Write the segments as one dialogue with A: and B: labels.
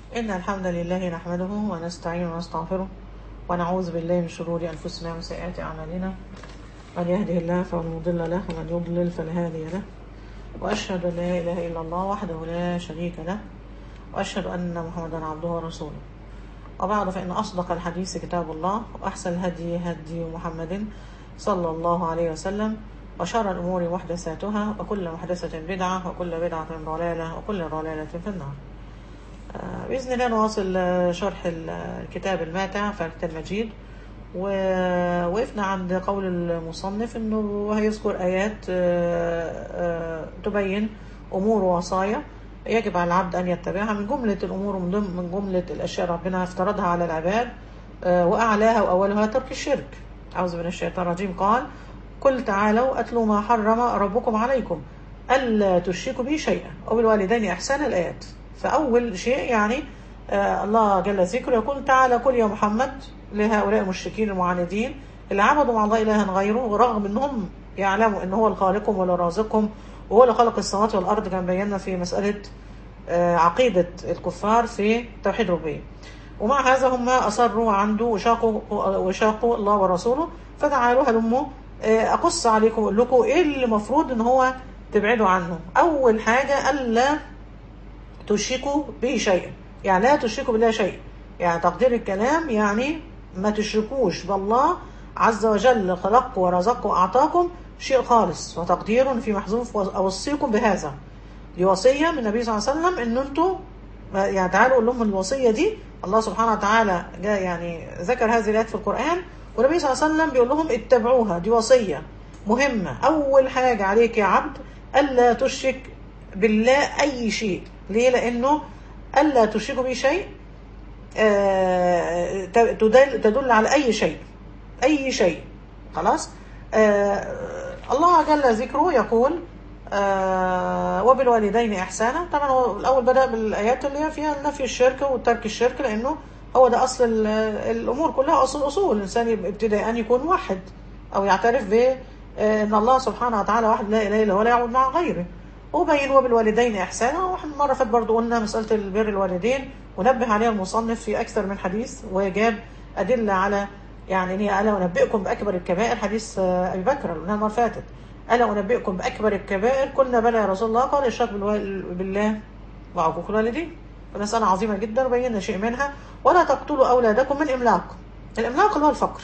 A: إن الحمد لله نحمده ونستعين ونستغفره ونعوذ بالله من شرور أنفسنا وسيئات أعمالنا من يهده الله فلا مضل له ومن يضلل فلا هادي له وأشهد أن لا إله إلا الله وحده لا شريك له وأشهد أن محمدا عبده ورسوله وبعد فإن أصدق الحديث كتاب الله وأحسن الهدي هدي محمد صلى الله عليه وسلم وشر الأمور محدثاتها وكل محدثة بدعة وكل بدعة ضلالة وكل ضلالة في النار آه، بإذن الله نواصل آه، شرح الكتاب الماتع فاتح المجيد ووقفنا عند قول المصنف انه هيذكر ايات آه، آه، تبين امور ووصايا يجب على العبد ان يتبعها من جمله الامور ومن ضمن- من جمله الاشياء ربنا افترضها على العباد آه، واعلاها واولها ترك الشرك اعوذ بالله من الشيطان الرجيم قال قل تعالوا اتلوا ما حرم ربكم عليكم الا تشركوا به شيئا وبالوالدين احسانا الايات فاول شيء يعني آه، الله جل ذكره يقول تعالى قل يا محمد لهؤلاء المشركين المعاندين اللي عبدوا مع الله إلها غيره رغم أنهم يعلموا أن هو الخالقهم ولا رازقهم وهو اللي خلق السماوات والأرض كما بينا في مسألة آه، عقيدة الكفار في توحيد الربوبية ومع هذا هم أصروا عنده وشاقوا وشاقوا الله ورسوله فتعالوا هلموا آه، أقص عليكم أقول لكم إيه اللي المفروض إن هو تبعدوا عنه أول حاجة ألا تشركوا به شيئا يعني لا تشركوا بالله شيئا يعني تقدير الكلام يعني ما تشركوش بالله عز وجل خلقكم ورزقكم وأعطاكم شيء خالص وتقدير في محذوف أوصيكم بهذا دي وصية من النبي صلى الله عليه وسلم إن أنتوا يعني تعالوا قول لهم الوصية دي الله سبحانه وتعالى جاء يعني ذكر هذه الآيات في القرآن والنبي صلى الله عليه وسلم بيقول لهم اتبعوها دي وصية مهمة أول حاجة عليك يا عبد ألا تشرك بالله أي شيء ليه لأنه ألا تشركوا به شيء آه، تدل, تدل على أي شيء أي شيء خلاص آه، الله جل ذكره يقول آه، وبالوالدين إحسانا طبعا هو الأول بدأ بالآيات اللي هي فيها نفي الشرك وترك الشرك لأنه هو ده أصل ال- الأمور كلها أصل الأصول الإنسان يبقى ابتداء يكون واحد أو يعترف ب آه، ان الله سبحانه وتعالى واحد لا اله الا هو لا يعبد مع غيره وبين وبالوالدين احسانا واحنا مره فاتت برضو قلنا مساله البر الوالدين ونبه عليها المصنف في اكثر من حديث وجاب ادله على يعني ان هي الا انبئكم باكبر الكبائر حديث آه، ابي بكر اللي قلناها المره اللي فاتت الا انبئكم باكبر الكبائر قلنا بلى يا رسول الله قال الشرك بالوال- بالله وعقوق الوالدين فمساله عظيمه جدا وبينا شيء منها ولا تقتلوا اولادكم من املاق الاملاق اللي هو الفقر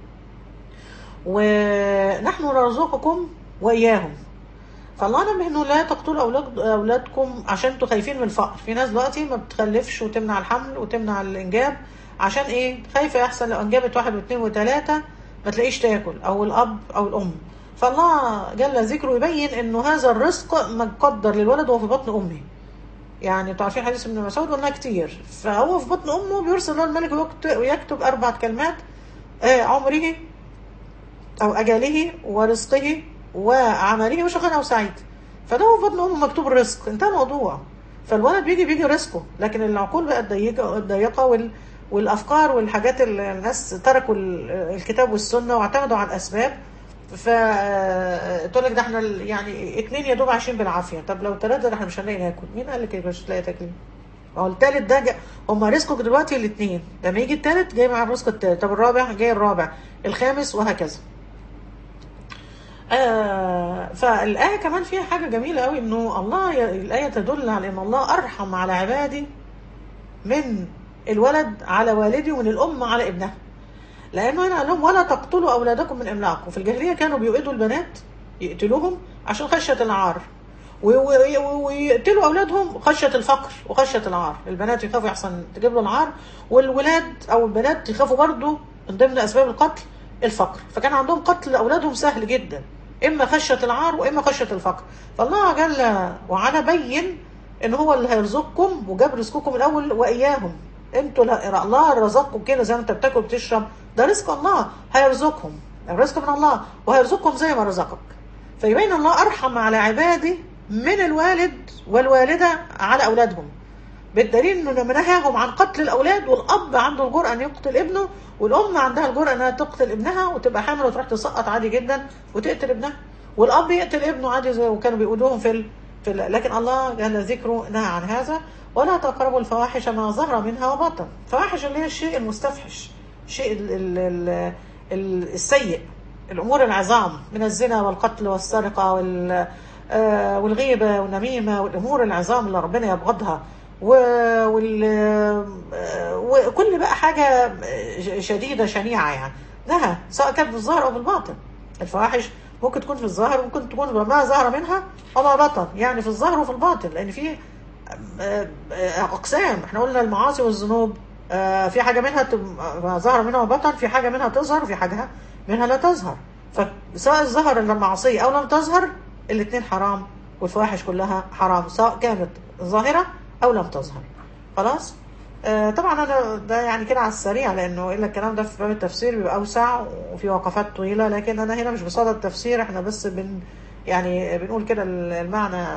A: ونحن نرزقكم واياهم فالله نبه انه لا تقتلوا اولاد اولادكم عشان انتوا خايفين من الفقر في ناس دلوقتي ما بتخلفش وتمنع الحمل وتمنع الانجاب عشان ايه خايفه يحصل لو انجبت واحد واثنين وثلاثه ما تلاقيش تاكل او الاب او الام فالله جل ذكره يبين انه هذا الرزق مقدر للولد وهو في بطن امه يعني انتوا عارفين حديث ابن مسعود قلنا كتير فهو في بطن امه بيرسل له الملك ويكت- ويكتب اربع كلمات آه، عمره أو أجله ورزقه وعمله وشقي أو سعيد فده هو في بطن أمه مكتوب الرزق انتهى الموضوع فالولد بيجي بيجي رزقه لكن العقول بقت ضيقة الضيقة وال والأفكار والحاجات اللي الناس تركوا ال- الكتاب والسنة واعتمدوا على الأسباب ف تقول لك ده احنا ال- يعني اتنين يا دوب عايشين بالعافيه طب لو ثلاثه ده احنا مش هنلاقي ناكل مين قال لك إيه مش هتلاقي تاكل ما هو التالت ده جا... هم رزقك دلوقتي الاثنين لما يجي التالت جاي مع الرزق التالت طب الرابع جاي الرابع الخامس وهكذا آه فالآية كمان فيها حاجة جميلة قوي إنه الله ي... الآية تدل على إن الله أرحم على عباده من الولد على والده ومن الأم على ابنها لأنه هنا قال لهم ولا تقتلوا أولادكم من إملاق وفي الجاهلية كانوا بيؤيدوا البنات يقتلوهم عشان خشية العار و- و- و- ويقتلوا أولادهم خشية الفقر وخشية العار البنات يخافوا يحصل تجيب له العار والولاد أو البنات يخافوا برضه من ضمن أسباب القتل الفقر فكان عندهم قتل أولادهم سهل جدا إما خشية العار وإما خشية الفقر فالله جل وعلا بين إن هو اللي هيرزقكم وجاب رزقكم الأول وإياهم انتوا لا- الله رزقكم كده زي ما انت بتاكل وبتشرب ده رزق الله هيرزقهم الرزق من الله وهيرزقكم زي ما رزقك فيبين الله ارحم على عباده من الوالد والوالده على اولادهم بالدليل انه لما نهاهم عن قتل الاولاد والاب عنده الجرأه ان يقتل ابنه والام عندها الجرأه انها تقتل ابنها وتبقى حامل وتروح تسقط عادي جدا وتقتل ابنها والاب يقتل ابنه عادي زي وكانوا بيقولوهم في ال- في ال- لكن الله جل ذكره نهى عن هذا ولا تقربوا الفواحش ما ظهر منها وبطن فواحش اللي هي الشيء المستفحش الشيء ال ال ال ال السيء الامور العظام من الزنا والقتل والسرقه وال آه، والغيبه والنميمه والامور العظام اللي ربنا يبغضها و- وال آه، وكل بقى حاجه آه، شديده شنيعه يعني نهى سواء كانت بالظاهر او بالباطن الفواحش ممكن تكون في الظاهر وممكن تكون ما ظهر منها وما بطن يعني في الظاهر وفي الباطن لان في آه، آه، اقسام احنا قلنا المعاصي والذنوب آه، في حاجه منها تب- ما ظهر منها وبطن في حاجه منها تظهر وفي حاجه منها لا تظهر فسواء ظهر المعصيه او لم تظهر الاثنين حرام والفواحش كلها حرام سواء كانت ظاهره او لم تظهر خلاص آه، طبعا انا ده يعني كده على السريع لانه الا الكلام ده في باب التفسير بيبقى اوسع وفي وقفات طويله لكن انا هنا مش بصدد التفسير احنا بس بن يعني بنقول كده المعنى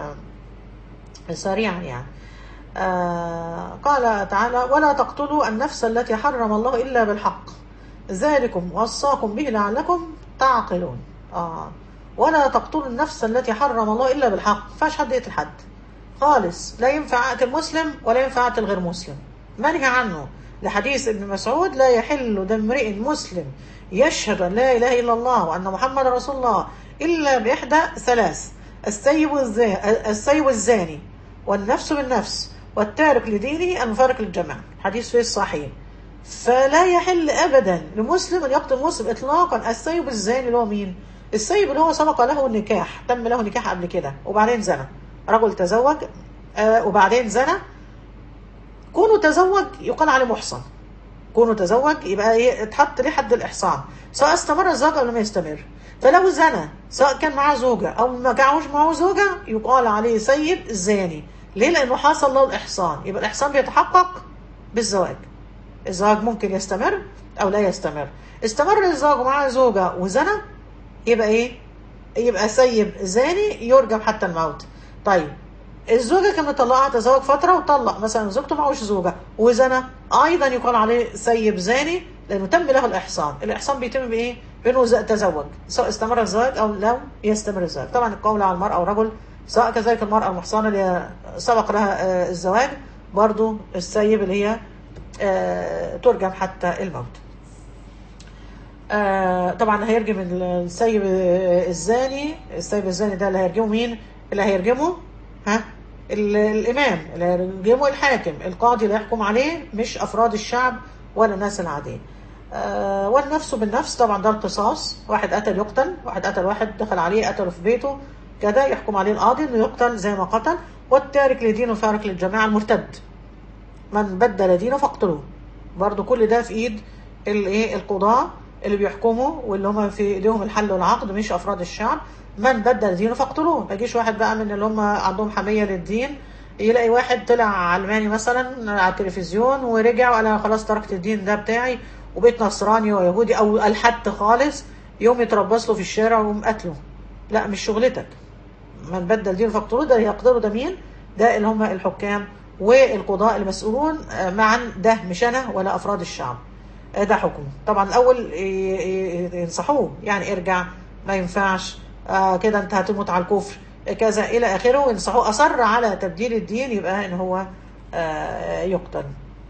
A: سريعا يعني آه قال تعالى ولا تقتلوا النفس التي حرم الله إلا بالحق ذلكم وصاكم به لعلكم تعقلون آه ولا تقتلوا النفس التي حرم الله إلا بالحق فاش حد يقتل حد خالص لا ينفع أقتل مسلم ولا ينفع أقتل غير مسلم منهي عنه لحديث ابن مسعود لا يحل دم امرئ مسلم يشهد أن لا إله إلا الله وأن محمد رسول الله إلا بإحدى ثلاث السيب الزاني, السيب الزاني والنفس بالنفس والتارك لدينه المفارق للجماعة حديث في الصحيح فلا يحل ابدا لمسلم ان يقتل مسلم اطلاقا السيب الزاني اللي هو مين السيب اللي هو سبق له النكاح تم له نكاح قبل كده وبعدين زنى رجل تزوج آه وبعدين زنى كونه تزوج يقال عليه محصن كونه تزوج يبقى ايه اتحط ليه حد الاحصان سواء استمر الزواج او لم يستمر فلو زنى سواء كان معاه زوجه او ما كانش معاه زوجه يقال عليه سيد زاني ليه لانه حصل له الاحصان يبقى الاحصان بيتحقق بالزواج الزواج ممكن يستمر او لا يستمر استمر الزواج ومعاه زوجه وزنى يبقى ايه يبقى سيب زاني يرجم حتى الموت طيب الزوجة كان مطلقها تزوج فترة وطلق مثلا زوجته معهوش زوجة وزنى أيضا يقال عليه سيب زاني لأنه تم له الإحصان الإحصان بيتم بإيه؟ بأنه ز- تزوج سواء استمر الزواج أو لم يستمر الزواج طبعا القول على المرأة والرجل سواء كذلك المرأة المحصنة اللي هي سبق لها آه، الزواج برضو السيب اللي هي آه، ترجم حتى الموت آه، طبعا هيرجم السيب الزاني السيب الزاني ده اللي هيرجمه مين اللي هيرجمه ها ال- الامام اللي هيرجمه الحاكم القاضي اللي يحكم عليه مش افراد الشعب ولا الناس العاديه آه والنفس بالنفس طبعا ده القصاص واحد قتل يقتل واحد قتل واحد دخل عليه قتله في بيته كده يحكم عليه القاضي انه يقتل زي ما قتل والتارك لدينه فارق للجماعه المرتد من بدل دينه فاقتلوه برضو كل ده في ايد الايه القضاة اللي بيحكموا واللي هم في ايديهم الحل والعقد مش افراد الشعب من بدل دينه فاقتلوه ما يجيش واحد بقى من اللي هم عندهم حمية للدين يلاقي واحد طلع علماني مثلا على التلفزيون ورجع وقال انا خلاص تركت الدين ده بتاعي وبقيت نصراني ويهودي او الحد خالص يوم يتربص له في الشارع ويقوم قتله لا مش شغلتك من بدل دينه فاقتلوه ده يقدروا ده مين؟ ده اللي هم الحكام والقضاء المسؤولون آه، معا ده مش انا ولا افراد الشعب آه، ده حكم طبعا الاول ي- ي- ينصحوه يعني ارجع ما ينفعش آه، كده انت هتموت على الكفر آه، كذا الى اخره وينصحوه اصر على تبديل الدين يبقى ان هو آه، يقتل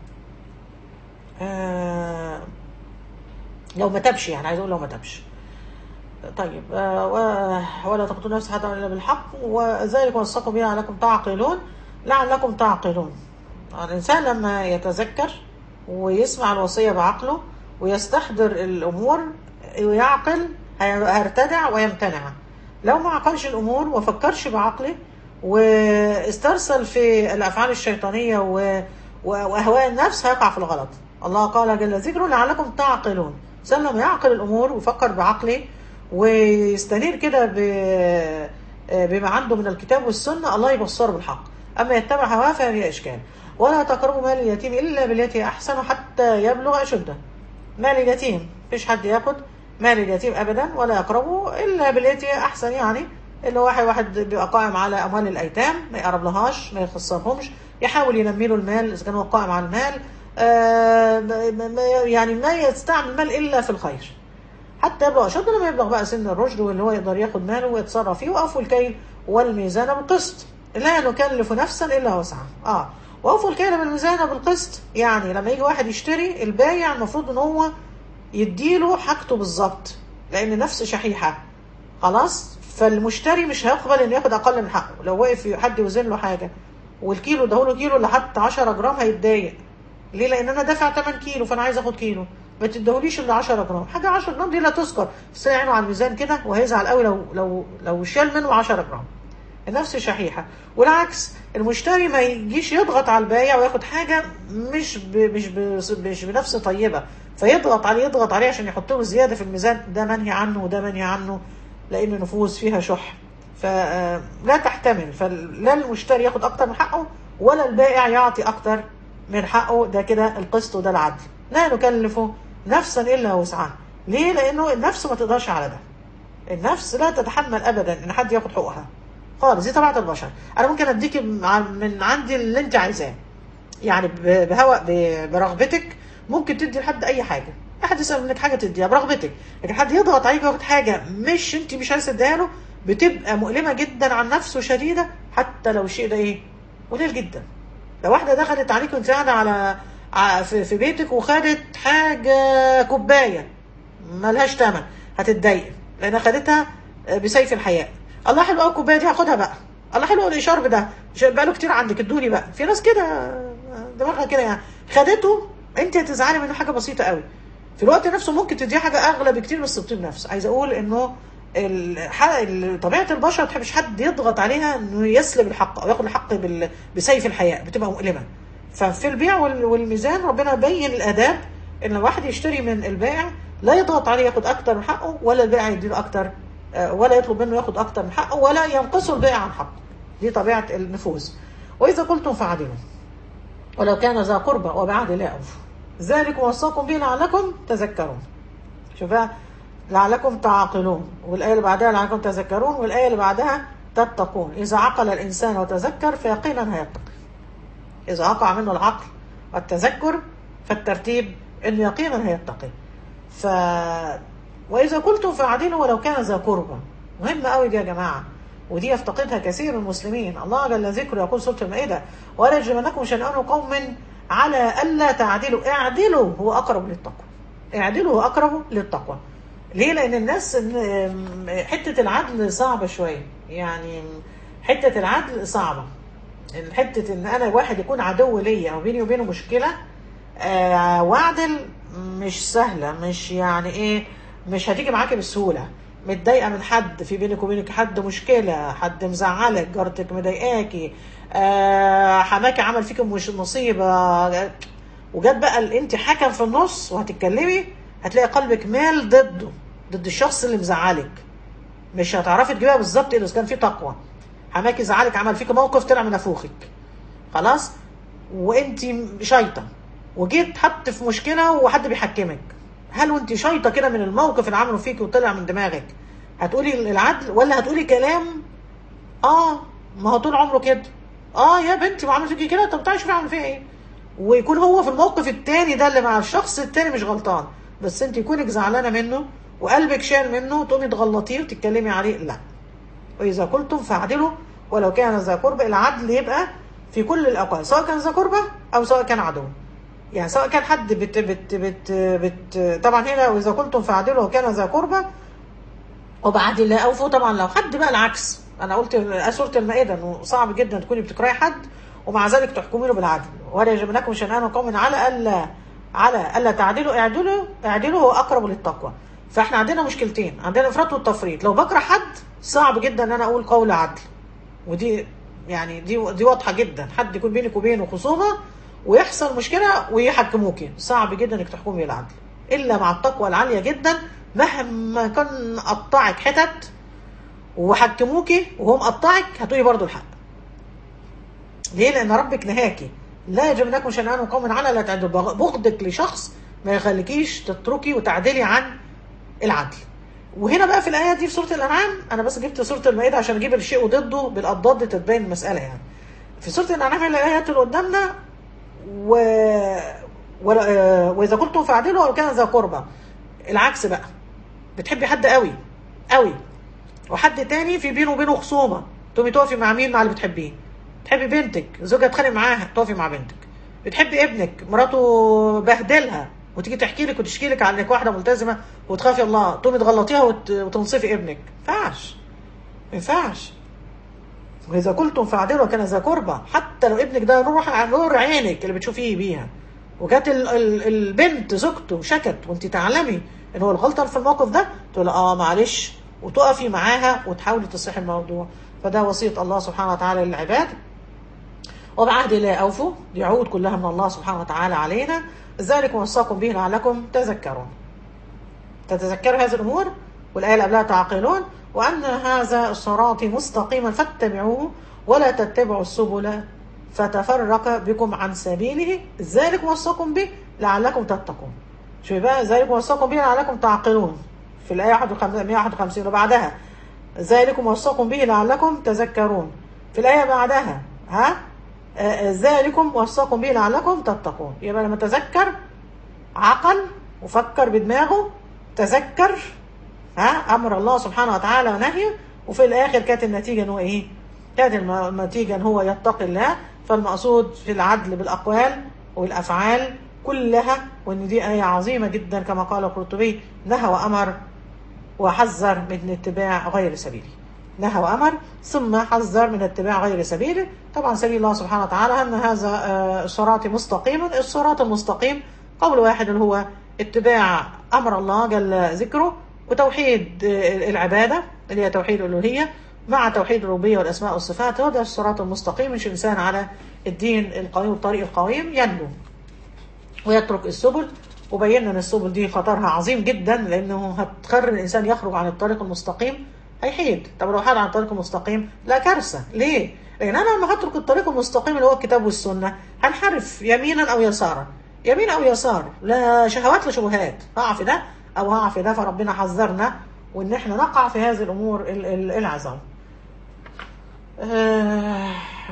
A: آه، لو ما تبش يعني عايز اقول لو ما تبش طيب آه، و- ولا تقتلوا نفس حتى الا بالحق وذلك وصاكم به لعلكم تعقلون لعلكم تعقلون الانسان لما يتذكر ويسمع الوصيه بعقله ويستحضر الامور ويعقل هيرتدع ويمتنع لو ما عقلش الامور وفكرش بعقله واسترسل في الافعال الشيطانيه و... و- واهواء النفس هيقع في الغلط الله قال جل ذكره لعلكم تعقلون الانسان لما يعقل الامور ويفكر بعقله ويستنير كده ب... بما عنده من الكتاب والسنه الله يبصره بالحق اما يتبع هواه فهي اشكال ولا تقربوا مال اليتيم الا بالتي احسن حتى يبلغ اشده مال اليتيم مفيش حد ياخد مال اليتيم ابدا ولا يقربه الا بالتي احسن يعني اللي هو واحد واحد بيبقى قائم على اموال الايتام ما يقرب لهاش ما يخسرهمش يحاول ينمي له المال اذا كان هو قائم على المال آه ما- ما- يعني ما يستعمل المال الا في الخير حتى يبلغ أشد لما يبلغ بقى سن الرشد واللي هو يقدر ياخد ماله ويتصرف فيه وقفوا الكيل والميزان بالقسط لا نكلف نفسا الا وسعها اه واوفوا الكيل بالميزان بالقسط يعني لما يجي واحد يشتري البايع المفروض ان هو يديله حاجته بالظبط لان نفس شحيحه خلاص فالمشتري مش هيقبل انه ياخد اقل من حقه لو واقف حد يوزن له حاجه والكيلو ده له كيلو لحد 10 جرام هيتضايق ليه لان انا دافع 8 كيلو فانا عايز اخد كيلو ما تدهوليش الا 10 جرام حاجه 10 جرام دي لا تذكر بس عينه على الميزان كده وهيزعل قوي لو لو لو شال منه 10 جرام نفس شحيحه والعكس المشتري ما يجيش يضغط على البايع وياخد حاجه مش ب مش ب مش بنفس طيبه فيضغط عليه يضغط عليه عشان يحط له زياده في الميزان ده منهي عنه وده منهي عنه لان النفوس فيها شح فلا تحتمل فلا المشتري ياخد اكتر من حقه ولا البائع يعطي اكتر من حقه ده كده القسط وده العدل لا نكلف نفسا الا وسعها ليه لانه النفس ما تقدرش على ده النفس لا تتحمل ابدا ان حد ياخد حقوقها خالص دي طبيعه البشر انا ممكن اديك من عندي اللي انت عايزاه يعني بهواء برغبتك ممكن تدي لحد اي حاجه احد يسال منك حاجه تديها برغبتك لكن حد يضغط عليك وياخد حاجه مش انت مش عايز تديها له بتبقى مؤلمه جدا عن نفسه شديده حتى لو الشيء ده ايه قليل جدا لو واحده دخلت عليك وانت قاعده على في بيتك وخدت حاجه كوبايه ملهاش ثمن هتتضايق لان خدتها بسيف الحياء الله حلو قوي الكوبايه دي هاخدها بقى الله حلو الاشارب ده بقاله كتير عندك ادوني بقى في ناس كده دماغها كده يعني خدته انت هتزعلي منه حاجه بسيطه قوي في الوقت نفسه ممكن تديه حاجه اغلى بكتير بس بطيب نفس عايز اقول انه طبيعه البشر ما تحبش حد يضغط عليها انه يسلب الحق او ياخد الحق بسيف الحياء بتبقى مؤلمه ففي البيع والميزان ربنا بين الاداب ان الواحد يشتري من البائع لا يضغط عليه ياخد اكتر من حقه ولا البائع يديله اكتر ولا يطلب منه ياخد اكتر من حقه ولا ينقصه البائع عن حقه دي طبيعه النفوس واذا قلتم فعدلوا ولو كان ذا قربى وبعد لا اوفوا ذلك وصاكم به لعلكم تذكرون شوف لعلكم تعقلون والآية اللي بعدها لعلكم تذكرون والآية اللي بعدها تتقون إذا عقل الإنسان وتذكر فيقينا هيتقي إذا وقع منه العقل والتذكر فالترتيب إنه يقينا هيتقي ف وإذا قلتم فاعدلوا ولو كان ذا قربى مهمة قوي دي يا جماعة ودي يفتقدها كثير من المسلمين الله جل ذكره يقول سورة المائدة ولا يجرمنكم شنآن قوم على ألا تعدلوا اعدلوا هو أقرب للتقوى اعدلوا هو أقرب للتقوى ليه لأن الناس حتة العدل صعبة شوية يعني حتة العدل صعبة حتة إن أنا واحد يكون عدو ليا وبيني وبينه مشكلة آه وأعدل مش سهلة مش يعني إيه مش هتيجي معاكي بسهولة متضايقة من حد في بينك وبينك حد مشكلة حد مزعلك جارتك مضايقاكي آه حماكي عمل فيك مش مصيبة وجت بقى انت حكم في النص وهتتكلمي هتلاقي قلبك مال ضده ضد الشخص اللي مزعلك مش هتعرفي تجيبها بالظبط الا اذا كان في تقوى حماكي زعلك عمل فيك موقف طلع من نافوخك خلاص وانت شايطه وجيت حط في مشكله وحد بيحكمك هل وانت شايطه كده من الموقف اللي عمله فيك وطلع من دماغك هتقولي العدل ولا هتقولي كلام اه ما هو طول عمره كده اه يا بنتي ما عملت فيكي كده طب تعالي شوفي عمل فيها ايه ويكون هو في الموقف التاني ده اللي مع الشخص التاني مش غلطان بس انت يكونك زعلانه منه وقلبك شال منه تقومي تغلطيه وتتكلمي عليه لا واذا قلتم فاعدلوا ولو كان ذا قربى العدل يبقى في كل الاوقات سواء كان ذا قربى او سواء كان عدو يعني سواء كان حد بت بت بت بت طبعا هنا واذا قلتم فاعدلوا وكان ذا قربى وبعد الله اوفوا طبعا لو حد بقى العكس انا قلت سوره المائده انه صعب جدا تكوني بتكرهي حد ومع ذلك تحكمي له بالعدل ولا يجرمنكم شنآن قوم على الا على الا تعدلوا اعدلوا اعدلوا هو اقرب للتقوى فاحنا عندنا مشكلتين عندنا الافراط والتفريط لو بكره حد صعب جدا ان انا اقول قول عدل ودي يعني دي دي واضحه جدا حد يكون بينك وبينه خصومه ويحصل مشكله ويحكموكي صعب جدا انك تحكمي بالعدل الا مع التقوى العاليه جدا مهما كان قطعك حتت وحكموكي وهو مقطعك هتقولي برضو الحق ليه لان ربك نهاكي لا يجرمنكم شنآن قوم على لا تعدلوا بغضك لشخص ما يخليكيش تتركي وتعدلي عن العدل وهنا بقى في الايه دي في سوره الانعام انا بس جبت سوره المائده عشان اجيب الشيء وضده بالاضداد تتبين المساله يعني في سوره الانعام الايات اللي قدامنا و... و... واذا قلتم فاعدلوا او كان ذا قربى العكس بقى بتحبي حد قوي قوي وحد تاني في بينه وبينه خصومه تقومي تقفي مع مين مع اللي بتحبيه تحبي بنتك زوجها اتخانق معاها تقفي مع بنتك بتحبي ابنك مراته بهدلها وتيجي تحكي لك وتشكي لك عن انك واحده ملتزمه وتخافي الله تقومي تغلطيها وت... وتنصفي ابنك ما ينفعش ما ينفعش واذا قلتم فاعدلوا كان ذا قربى حتى لو ابنك ده نور نور عينك اللي بتشوفيه بيها وكانت ال... ال... البنت زوجته شكت وانت تعلمي ان هو الغلطه في الموقف ده تقول اه معلش وتقفي معاها وتحاولي تصلحي الموضوع فده وصيه الله سبحانه وتعالى للعباد وبعهد لا أوفوا دي عهود كلها من الله سبحانه وتعالى علينا ذلك وصاكم به لعلكم تذكرون تتذكروا هذه الأمور والآية اللي قبلها تعقلون وأن هذا الصراط مستقيما فاتبعوه ولا تتبعوا السبل فتفرق بكم عن سبيله ذلك وصاكم به لعلكم تتقون شوفي بقى ذلك وصاكم به لعلكم تعقلون في الآية 151 وبعدها ذلكم وصاكم به لعلكم تذكرون في الآية بعدها ها ذلكم وصاكم به لعلكم تتقون يبقى لما تذكر عقل وفكر بدماغه تذكر ها امر الله سبحانه وتعالى ونهيه وفي الاخر كانت النتيجه ان هو ايه؟ كانت النتيجه ان هو يتقي الله فالمقصود في العدل بالاقوال والافعال كلها وان دي ايه عظيمه جدا كما قال القرطبي نهى وامر وحذر من اتباع غير سبيله نهى وامر ثم حذر من اتباع غير سبيله طبعا سبيل الله سبحانه وتعالى ان هذا صراط مستقيم الصراط المستقيم قول واحد اللي هو اتباع امر الله جل ذكره وتوحيد العباده اللي هي توحيد الالوهيه مع توحيد الربوبيه والاسماء والصفات هو ده الصراط المستقيم مش انسان على الدين القويم والطريق القويم ينجو ويترك السبل وبينا ان السبل دي خطرها عظيم جدا لانه هتخرج الانسان يخرج عن الطريق المستقيم هيحيد طب لو حاد عن الطريق المستقيم لا كارثه ليه؟ لان انا لما هترك الطريق المستقيم اللي هو الكتاب والسنه هنحرف يمينا او يسارا يمين او يسار لا شهوات لا شبهات هقع في ده او هقع في ده فربنا حذرنا وان احنا نقع في هذه الامور العظام آه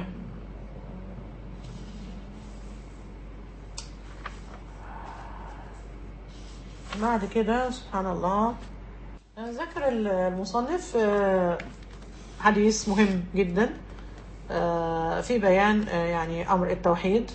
A: بعد كده سبحان الله ذكر المصنف حديث مهم جدا في بيان يعني أمر التوحيد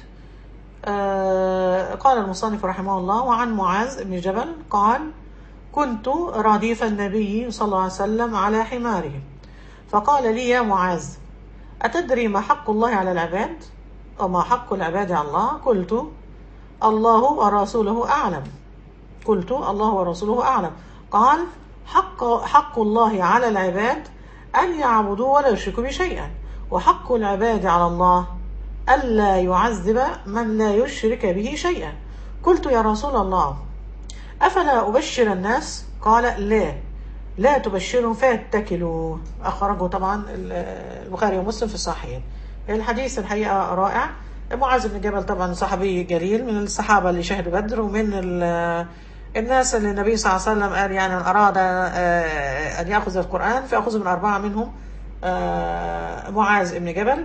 A: قال المصنف رحمه الله وعن معاذ بن جبل قال كنت رديف النبي صلى الله عليه وسلم على حماره فقال لي يا معاذ أتدري ما حق الله على العباد وما حق العباد على الله قلت الله ورسوله أعلم قلت الله ورسوله أعلم قال حق, حق الله على العباد أن يعبدوا ولا يشركوا بشيئا وحق العباد على الله ألا يعذب من لا يشرك به شيئا قلت يا رسول الله أفلا أبشر الناس قال لا لا تبشرهم فيتكلوا أخرجه طبعا البخاري ومسلم في الصحيحين الحديث الحقيقة رائع معاذ بن جبل طبعا صحابي جليل من الصحابة اللي شهدوا بدر ومن الناس اللي النبي صلى الله عليه وسلم قال يعني من أراد أن يأخذ القرآن فيأخذ من أربعة منهم معاذ بن جبل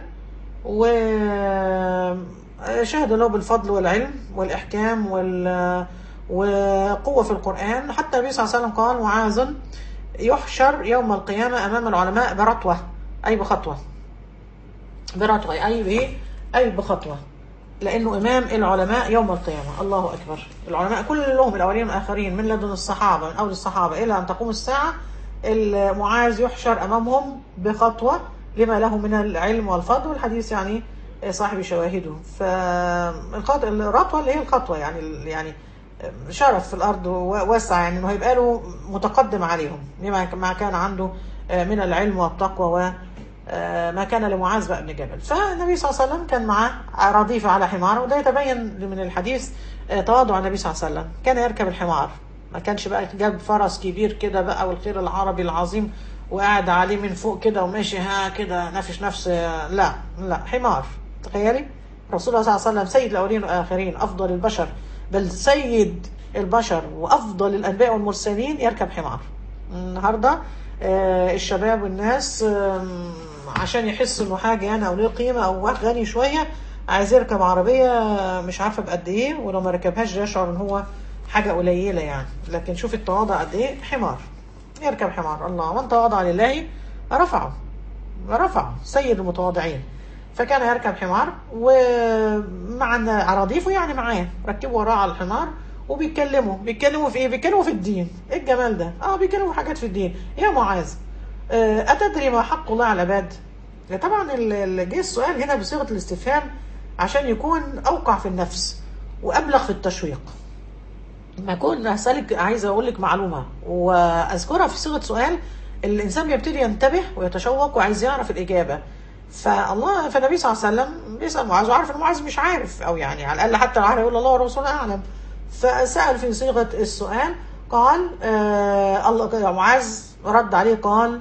A: وشهد له بالفضل والعلم والإحكام وال وقوة في القرآن حتى النبي صلى الله عليه وسلم قال معاذ يحشر يوم القيامة أمام العلماء برتوة أي بخطوة برتوة أي بإيه؟ أي بخطوة لأنه إمام العلماء يوم القيامة الله أكبر العلماء كلهم الأولين والآخرين من لدن الصحابة من أول الصحابة إلى أن تقوم الساعة المعاذ يحشر أمامهم بخطوة لما له من العلم والفضل والحديث يعني صاحب شواهده فالرطوة اللي هي الخطوة يعني يعني شرف في الأرض واسع يعني إنه هيبقى له متقدم عليهم لما ما كان عنده من العلم والتقوى ما كان لمعاذ بقى بن جبل فالنبي صلى الله عليه وسلم كان معاه رديف على حمار وده يتبين من الحديث تواضع النبي صلى الله عليه وسلم كان يركب الحمار ما كانش بقى جاب فرس كبير كده بقى والخير العربي العظيم وقاعد عليه من فوق كده وماشي ها كده نافش نفس لا لا حمار تخيلي رسول الله صلى الله عليه وسلم سيد الاولين والاخرين افضل البشر بل سيد البشر وافضل الانبياء والمرسلين يركب حمار النهارده الشباب والناس عشان يحس انه حاجه يعني او له قيمه او غني شويه عايز يركب عربيه مش عارفه بقد ايه ولو ما ركبهاش يشعر ان هو حاجه قليله يعني لكن شوف التواضع قد ايه حمار يركب حمار الله من تواضع لله رفعه رفع سيد المتواضعين فكان يركب حمار ومع عراضيفه يعني معاه ركبوا وراه على الحمار وبيتكلموا بيتكلموا في ايه بيتكلموا في الدين ايه الجمال ده اه بيتكلموا في حاجات في الدين يا معاذ آه، اتدري ما حق الله على العباد طبعا ال- ال- جه السؤال هنا بصيغه الاستفهام عشان يكون اوقع في النفس وابلغ في التشويق لما اكون هسالك عايزه اقول لك معلومه واذكرها في صيغه سؤال الانسان بيبتدي ينتبه ويتشوق وعايز يعرف الاجابه فالله فالنبي صلى الله عليه وسلم بيسال معاذ وعارف ان معاذ مش عارف او يعني على الاقل حتى لو عارف يقول الله ورسوله اعلم فسال في صيغه السؤال قال آه الله يا معاذ رد عليه قال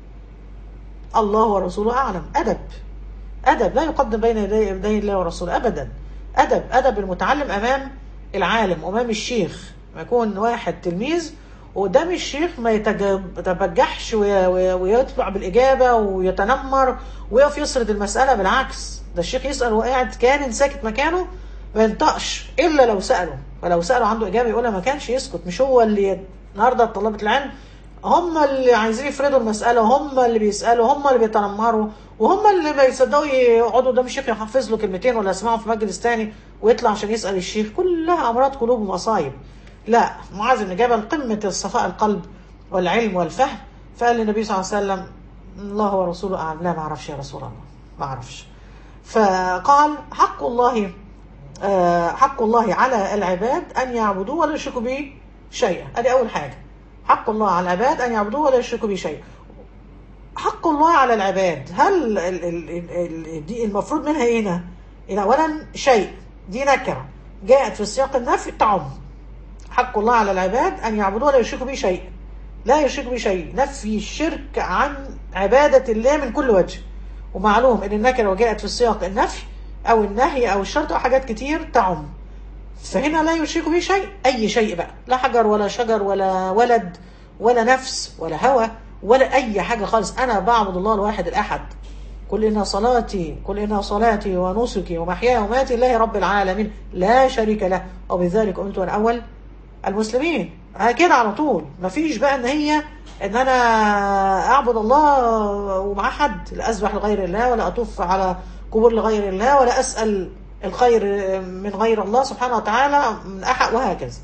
A: الله ورسوله اعلم ادب ادب لا يقدم بين يدي يدي الله ورسوله ابدا ادب ادب المتعلم امام العالم امام الشيخ ما يكون واحد تلميذ وقدام الشيخ ما يتج- يتبجحش وي- وي- ويطلع بالاجابه ويتنمر ويقف يسرد المساله بالعكس ده الشيخ يسال وقاعد كان ساكت مكانه ما ينطقش الا لو ساله فلو ساله عنده اجابه يقولها ما كانش يسكت مش هو اللي النهارده طلبه العلم هم اللي عايزين يفردوا المسألة هم اللي بيسألوا هم اللي بيتنمروا وهم اللي ما يصدقوا يقعدوا قدام الشيخ يحفظ له كلمتين ولا يسمعوا في مجلس تاني ويطلع عشان يسأل الشيخ كلها أمراض قلوب ومصايب لا معاذ بن جبل قمة الصفاء القلب والعلم والفهم فقال للنبي صلى الله عليه وسلم الله ورسوله أعلم لا ما أعرفش يا رسول الله ما أعرفش فقال حق الله آه، حق الله على العباد أن يعبدوه ولا يشركوا به شيئا هذه أول حاجة حق الله على العباد أن يعبدوه ولا يشركوا به شيئا حق الله على العباد هل ال- ال- ال- ال- دي المفروض منها ايه هنا؟ إن أولا شيء دي نكرة جاءت في سياق النفي تعم حق الله على العباد أن يعبدوه ولا يشركوا به شيء لا يشركوا به شيء نفي الشرك عن عبادة الله من كل وجه ومعلوم ان النكره وجاءت في سياق النفي او النهي او الشرط او حاجات كتير تعم فهنا لا يشرك به شيء اي شيء بقى لا حجر ولا شجر ولا ولد ولا نفس ولا هوى ولا اي حاجه خالص انا بعبد الله الواحد الاحد قل ان صلاتي قل ان صلاتي ونسكي ومحياي ومماتي لله رب العالمين لا شريك له وبذلك امرت انا اول المسلمين آه كده على طول مفيش بقى ان هي ان انا اعبد الله ومع حد لا اسبح لغير الله ولا اطوف على قبور لغير الله ولا اسال الخير من غير الله سبحانه وتعالى من احد وهكذا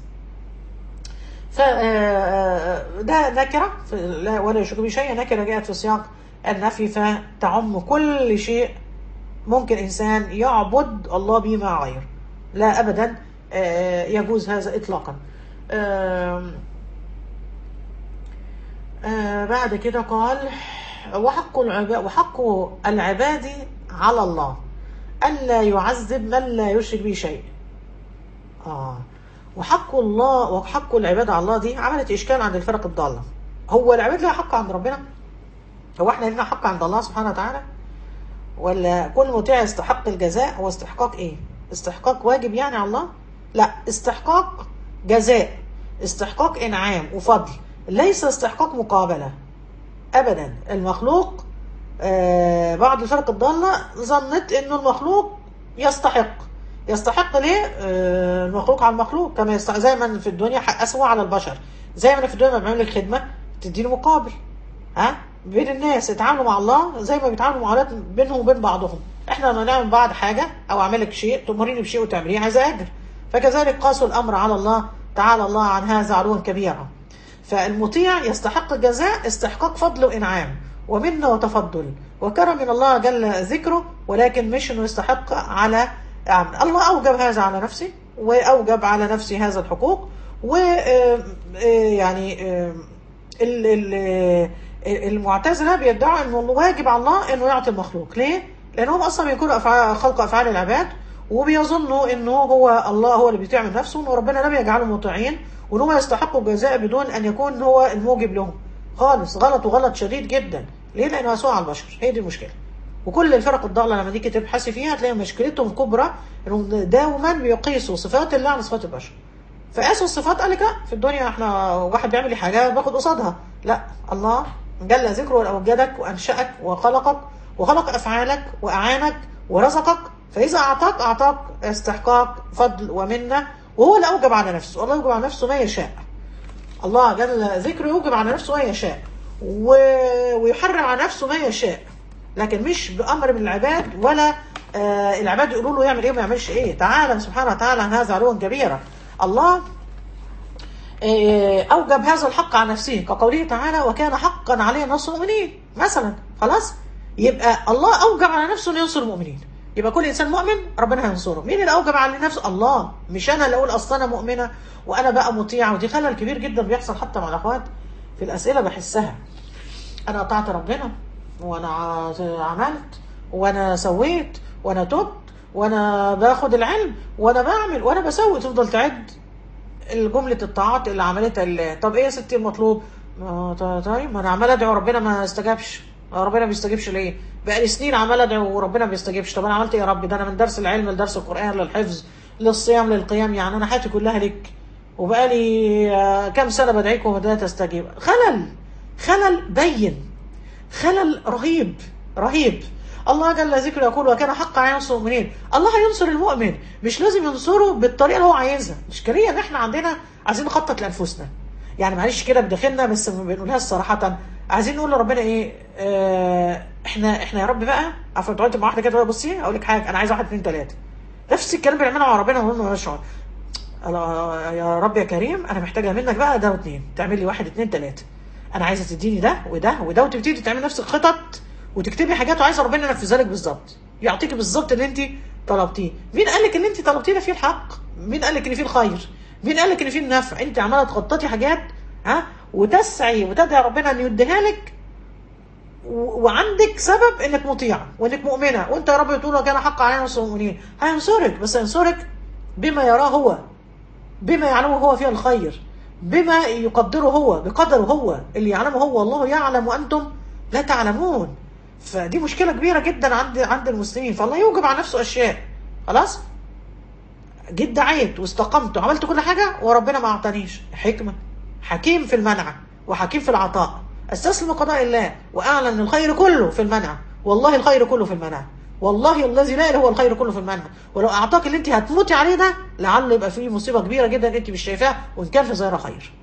A: ف ده نكره في- لا ولا يشرك به شيء نكره جاءت في سياق النفي فتعم كل شيء ممكن انسان يعبد الله به مع غيره لا ابدا آه، يجوز هذا اطلاقا آم، آه، بعد كده قال وحق العباد وحق العباد على الله ألا يعذب من لا يشرك به شيء آه وحق الله وحق العباد على الله دي عملت إشكال عند الفرق الضالة هو العباد لها حق عند ربنا هو احنا لنا حق عند الله سبحانه وتعالى ولا كل مطيع يستحق الجزاء هو استحقاق ايه استحقاق واجب يعني على الله لا استحقاق جزاء استحقاق انعام وفضل ليس استحقاق مقابله ابدا المخلوق آه بعض الفرق الضاله ظنت انه المخلوق يستحق يستحق ليه آه المخلوق على المخلوق كما يستحق زي ما في الدنيا حق اسوى على البشر زي ما أنا في الدنيا لما بعمل لك خدمه تديني مقابل ها بين الناس يتعاملوا مع الله زي ما بيتعاملوا معاملات بينهم وبين بعضهم احنا لما نعمل بعض حاجه او اعمل لك شيء تمريني بشيء وتعمليه عايزه اجر فكذلك قاسوا الامر على الله تعالى الله عن هذا علوا كبيرا فالمطيع يستحق الجزاء استحقاق فضل وانعام ومنه وتفضل وكرم من الله جل ذكره ولكن مش انه يستحق على يعني الله اوجب هذا على نفسه واوجب على نفسه هذا الحقوق و آه، آه، يعني آه، ال- ال- المعتزله بيدعوا انه واجب على الله انه يعطي المخلوق ليه؟ لانهم اصلا بيكونوا أفعال خلق افعال العباد وبيظنوا انه هو الله هو اللي بيطيع نفسه وان ربنا لم يجعلهم مطيعين وان هم يستحقوا الجزاء بدون ان يكون هو الموجب لهم خالص غلط وغلط شديد جدا ليه؟ لانه اسوء على البشر هي دي المشكله وكل الفرق الضاله لما تيجي تبحثي فيها هتلاقي مشكلتهم الكبرى انهم دائما بيقيسوا صفات الله على صفات البشر فقاسوا الصفات قال لك لا في الدنيا احنا واحد بيعمل لي حاجه باخد قصادها لا الله جل ذكره اوجدك وانشاك وخلقك وخلق افعالك واعانك ورزقك فاذا اعطاك اعطاك استحقاق فضل ومنه وهو اللي اوجب على نفسه الله يوجب على نفسه ما يشاء الله جل ذكره يوجب على نفسه ما يشاء و... ويحرم على نفسه ما يشاء لكن مش بامر من العباد ولا آه العباد يقولوا له يعمل ايه وما يعملش ايه تعالى سبحانه وتعالى عن هذا علوا كبيرا الله آه، اوجب هذا الحق على نفسه كقوله تعالى وكان حقا عليه نصر المؤمنين مثلا خلاص يبقى الله اوجب على نفسه انه ينصر المؤمنين يبقى كل انسان مؤمن ربنا هينصره مين اللي اوجب على نفسه الله مش انا اللي اقول اصل انا مؤمنه وانا بقى مطيعه ودي خلل كبير جدا بيحصل حتى مع الاخوات في الاسئله بحسها انا قطعت ربنا وانا ع- عملت وانا سويت وانا تبت وانا باخد العلم وانا بعمل وانا بسوي تفضل تعد جملة الطاعات اللي عملتها الله طب ايه يا ستي المطلوب ما ط- طيب ما انا عمال ادعو ربنا ما استجابش ربنا ما بيستجيبش ليه بقى لي سنين عمال ادعو وربنا ما بيستجيبش طب انا عملت ايه يا رب ده انا من درس العلم لدرس القران للحفظ للصيام للقيام يعني انا حياتي كلها لك وبقى لي آه، كام سنه بدعيك وما تستجيب خلل خلل بين خلل رهيب رهيب الله جل ذكره يقول وكان حقا على ينصر المؤمنين الله هينصر المؤمن مش لازم ينصره بالطريقه اللي هو عايزها الاشكاليه ان احنا عندنا عايزين نخطط لانفسنا يعني معلش كده بداخلنا بس ما بنقولهاش صراحه عايزين نقول لربنا ايه آه احنا احنا يا رب بقى عارفه تقعدي مع واحده كده بصي اقول لك حاجه انا عايز واحد اثنين ثلاثه نفس الكلام بنعمله مع ربنا ونقول له يشعر الله- يا رب يا كريم انا محتاجه منك بقى ده واثنين تعمل لي واحد اثنين ثلاثه انا عايزه تديني ده وده وده وتبتدي تعملي نفس الخطط وتكتبي حاجات وعايزه ربنا ينفذها لك بالظبط يعطيكي بالظبط اللي انت طلبتيه مين قال لك ان انت طلبتيه ده فيه الحق مين قال لك ان فيه الخير مين قال لك ان فيه النفع انت عماله تخططي حاجات ها وتسعي وتدعي ربنا ان يديها لك و- وعندك سبب انك مطيعه وانك مؤمنه وانت يا رب بتقول وكان حق علينا نصر المؤمنين هينصرك بس هينصرك بما يراه هو بما يعلمه هو فيه الخير بما يقدره هو بقدره هو اللي يعلمه هو الله يعلم وانتم لا تعلمون فدي مشكله كبيره جدا عند عند المسلمين فالله يوجب على نفسه اشياء خلاص جيت دعيت واستقمت وعملت كل حاجه وربنا ما اعطانيش حكمه حكيم في المنع وحكيم في العطاء استسلم قضاء الله واعلم ان الخير كله في المنع والله الخير كله في المنع والله الذي لا اله هو الخير كله في المنع ولو اعطاك اللي انت هتموتي عليه ده لعل يبقى فيه مصيبه كبيره جدا انت مش شايفاها وان كان في ظاهرها خير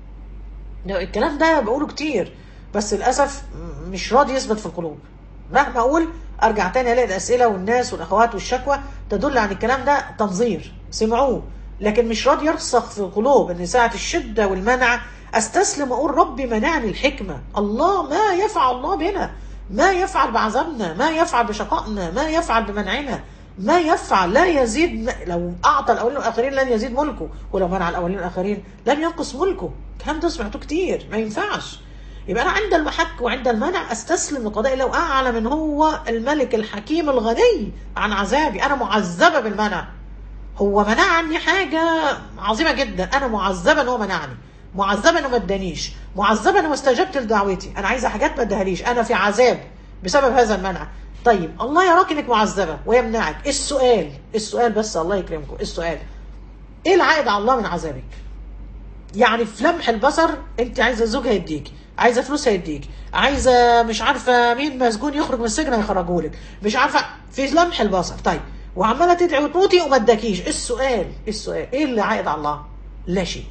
A: الكلام ده بقوله كتير بس للاسف م- مش راضي يثبت في القلوب مهما اقول ارجع تاني الاقي الاسئله والناس والاخوات والشكوى تدل عن الكلام ده تنظير سمعوه لكن مش راضي يرسخ في القلوب ان ساعه الشده والمنع استسلم واقول ربي منعني الحكمه الله ما يفعل الله بنا ما يفعل بعذابنا ما يفعل بشقائنا ما يفعل بمنعنا ما يفعل لا يزيد لو اعطى الاولين والاخرين لن يزيد ملكه ولو منع الاولين والاخرين لن ينقص ملكه الكلام ده سمعته كتير ما ينفعش يبقى انا عند المحك وعند المنع استسلم لقضاء الله واعلم ان هو الملك الحكيم الغني عن عذابي انا معذبه بالمنع هو منع عني حاجه عظيمه جدا انا معذبه ان هو منعني معذبه انه ما ادانيش معذبه انه ما استجبت لدعوتي انا عايزه حاجات ما ادهاليش انا في عذاب بسبب هذا المنع طيب الله يراك انك معذبه ويمنعك السؤال السؤال بس الله يكرمكم السؤال ايه العائد على الله من عذابك يعني في لمح البصر انت عايزه زوج هيديك عايزه فلوس هيديك عايزه مش عارفه مين مسجون يخرج من السجن هيخرجوا لك مش عارفه في لمح البصر طيب وعماله تدعي وتموتي وما اداكيش السؤال السؤال ايه اللي عائد على الله لا شيء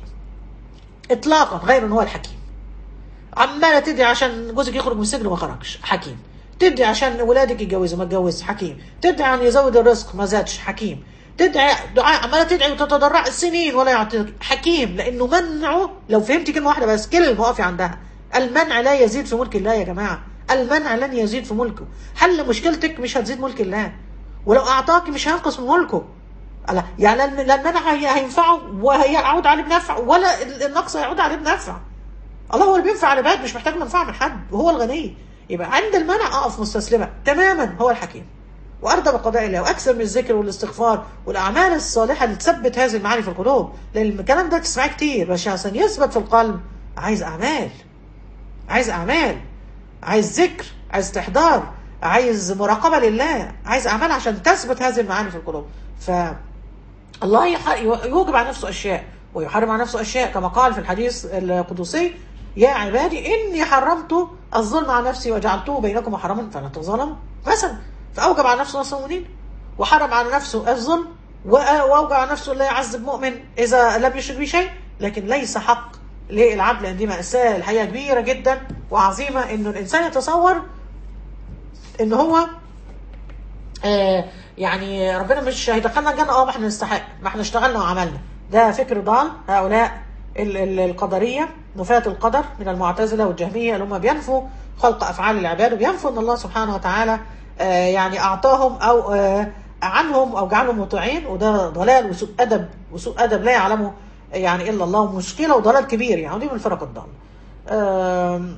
A: اطلاقا غير ان هو الحكيم عماله تدعي عشان جوزك يخرج من السجن وما خرجش حكيم تدعي عشان ولادك يتجوزوا ما اتجوزش حكيم تدعي ان يزود الرزق ما زادش حكيم تدعي دعاء عماله تدعي وتتضرع سنين ولا يعطيك حكيم لانه منعه لو فهمت كلمه واحده بس كلمه اقفي عندها المنع لا يزيد في ملك الله يا جماعه المنع لن يزيد في ملكه حل مشكلتك مش هتزيد ملك الله ولو اعطاك مش هينقص من ملكه لا يعني لا لا المنع هي- هينفعه وهيعود عليه بنفع ولا النقص هيعود عليه بنفع الله هو اللي بينفع العباد مش محتاج منفعه من حد وهو الغني يبقى عند المنع اقف مستسلمه تماما هو الحكيم وارضى بقضاء الله واكثر من الذكر والاستغفار والاعمال الصالحه اللي تثبت هذه المعاني في القلوب لان الكلام ده تسمعيه كتير بس عشان يثبت في القلب عايز اعمال عايز اعمال عايز ذكر عايز استحضار عايز مراقبه لله عايز اعمال عشان تثبت هذه المعاني في القلوب ف الله يح- يوجب على نفسه اشياء ويحرم على نفسه اشياء كما قال في الحديث القدسي يا عبادي اني حرمت الظلم على نفسي وجعلته بينكم محرما فلا تظلموا مثلا فاوجب على نفسه نصر المؤمنين وحرم على نفسه الظلم و- واوجب على نفسه لا يعذب مؤمن اذا لم يشرك به شيء لكن ليس حق للعبد لان دي ماساه الحقيقه كبيره جدا وعظيمه انه الانسان يتصور ان هو آه يعني ربنا مش هيدخلنا الجنه اه ما احنا نستحق ما احنا اشتغلنا وعملنا ده فكر ضال هؤلاء ال- ال- القدريه نفاة القدر من المعتزله والجهميه اللي هم بينفوا خلق افعال العباد وبينفوا ان الله سبحانه وتعالى آه يعني اعطاهم او آه عنهم او جعلهم مطيعين وده ضلال وسوء ادب وسوء ادب لا يعلمه يعني الا الله ومشكله وضلال كبير يعني ودي من الفرق الضاله. آم،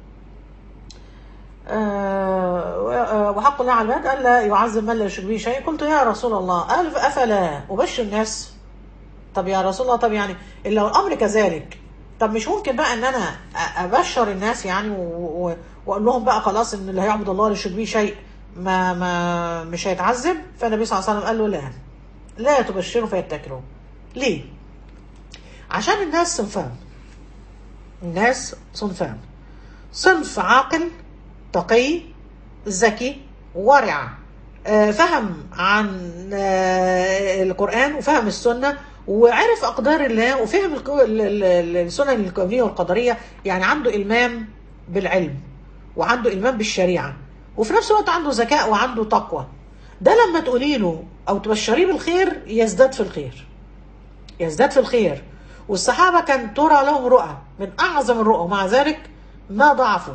A: آه، وحق الله على العباد الا يعذب من لا يشرك به شيء قلت يا رسول الله قال افلا ابشر الناس طب يا رسول الله طب يعني لو الامر كذلك طب مش ممكن بقى ان انا أ- ابشر الناس يعني و- و- واقول لهم بقى خلاص ان اللي هيعبد الله لا يشرك به شيء ما ما مش هيتعذب فالنبي صلى الله عليه وسلم قال له لا لا تبشروا فيتكلوا ليه؟ عشان الناس صنفان الناس صنفان صنف عاقل تقي ذكي ورع آه، فهم عن آه، القرآن وفهم السنة وعرف أقدار الله وفهم الك- ال- ال- السنن الكونية والقدرية يعني عنده إلمام بالعلم وعنده إلمام بالشريعة وفي نفس الوقت عنده ذكاء وعنده تقوى ده لما تقولي له أو تبشريه بالخير يزداد في الخير يزداد في الخير والصحابة كان ترى لهم رؤى من أعظم الرؤى ومع ذلك ما ضعفوا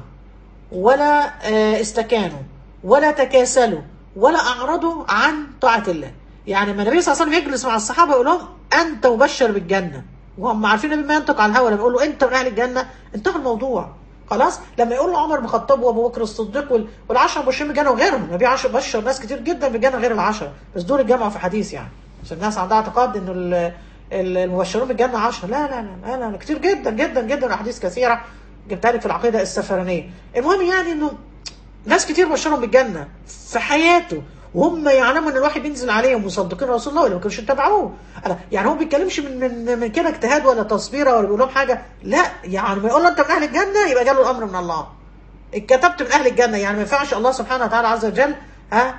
A: ولا آه، استكانوا ولا تكاسلوا ولا أعرضوا عن طاعة الله يعني لما النبي صلى الله عليه وسلم يجلس مع الصحابة يقول لهم أنت مبشر بالجنة وهم عارفين النبي ما ينطق على الهوى لما يقول له أنت من أهل الجنة انتهى الموضوع خلاص لما يقول له عمر بن الخطاب وابو بكر الصديق وال- والعشره مبشرين بالجنه وغيرهم النبي عشر بشر ناس كتير جدا بالجنه غير العشره بس دول اتجمعوا في حديث يعني عشان الناس عندها اعتقاد انه ال- ال- المبشرون بالجنه عشرة لا لا لا لا, لا كتير جدا جدا جدا احاديث كثيره جبتها لك في العقيده السفرانيه المهم يعني انه ناس كتير بشرهم بالجنه في حياته وهم يعلموا ان الوحي بينزل عليهم مصدقين رسول الله ولا ما كانوش يتبعوه أنا يعني هو ما بيتكلمش من من من كده اجتهاد ولا تصبيره ولا بيقول لهم حاجه لا يعني ما يقول له انت من اهل الجنه يبقى جاله الامر من الله اتكتبت من اهل الجنه يعني ما ينفعش الله سبحانه وتعالى عز وجل ها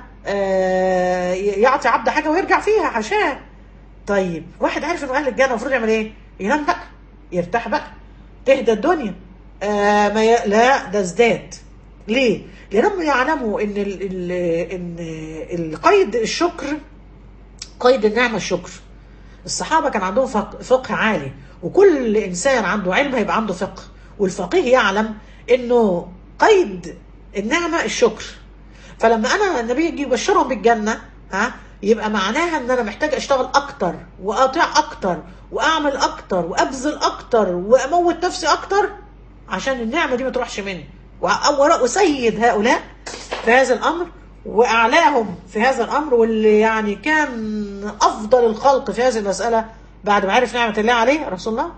A: آه يعطي عبد حاجه ويرجع فيها حاشاه طيب واحد عارف انه اهل الجنه المفروض يعمل ايه؟ ينام بقى يرتاح بقى تهدى الدنيا آه ما ي... لا ده ازداد ليه؟ لانهم يعلموا ان ال... ال... ان القيد الشكر قيد النعمه الشكر الصحابه كان عندهم فق- فقه عالي وكل انسان عنده علم هيبقى عنده فقه والفقيه يعلم انه قيد النعمه الشكر فلما انا النبي يجي يبشرهم بالجنه ها يبقى معناها ان انا محتاج اشتغل اكتر واطيع اكتر واعمل اكتر وابذل اكتر واموت نفسي اكتر عشان النعمه دي ما تروحش مني وأ- وسيد هؤلاء في هذا الامر واعلاهم في هذا الامر واللي يعني كان افضل الخلق في هذه المساله بعد ما عرف نعمه الله عليه رسول الله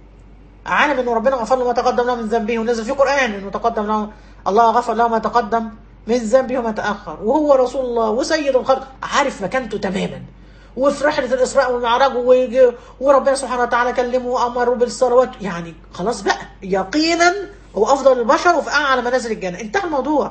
A: عالم انه ربنا غفر له ما تقدم له من ذنبه ونزل في قران انه تقدم له الله غفر له ما تقدم من ذنبه وما تاخر وهو رسول الله وسيد الخلق عارف مكانته تماما وفي رحله الاسراء والمعراج و- وربنا سبحانه وتعالى كلمه وامره بالصلوات يعني خلاص بقى يقينا هو افضل البشر وفي اعلى منازل الجنه انتهى الموضوع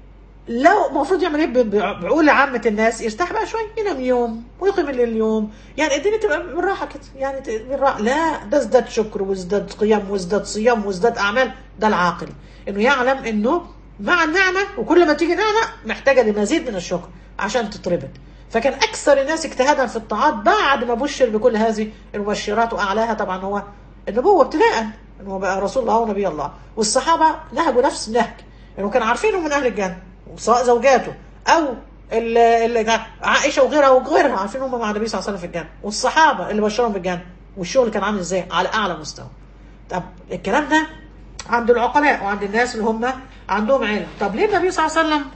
A: لو المفروض يعمل ايه ب- بعقول عامة الناس يرتاح بقى شوية ينام يوم ويقيم الليل يوم يعني الدنيا تبقى بالراحة كده يعني ت- بالراحة لا ده ازداد شكر وازداد قيام وازداد صيام وازداد أعمال ده العاقل إنه يعلم إنه مع النعمة وكل ما تيجي نعمة محتاجة لمزيد من الشكر عشان تتربط فكان أكثر الناس اجتهادا في الطاعات بعد ما بشر بكل هذه المبشرات وأعلاها طبعا هو النبوة ابتداء إنه بقى رسول الله ونبي الله والصحابة نهجوا نفس النهج إنه كانوا عارفينه من أهل الجنة سواء زوجاته او ال- ال- عائشه وغيرها وغيرها عارفين هم مع النبي صلى الله عليه وسلم في الجنه والصحابه اللي بشرهم بالجنه والشغل كان عامل ازاي على اعلى مستوى طب الكلام ده عند العقلاء وعند الناس اللي هم عندهم علم طب ليه النبي صلى الله عليه وسلم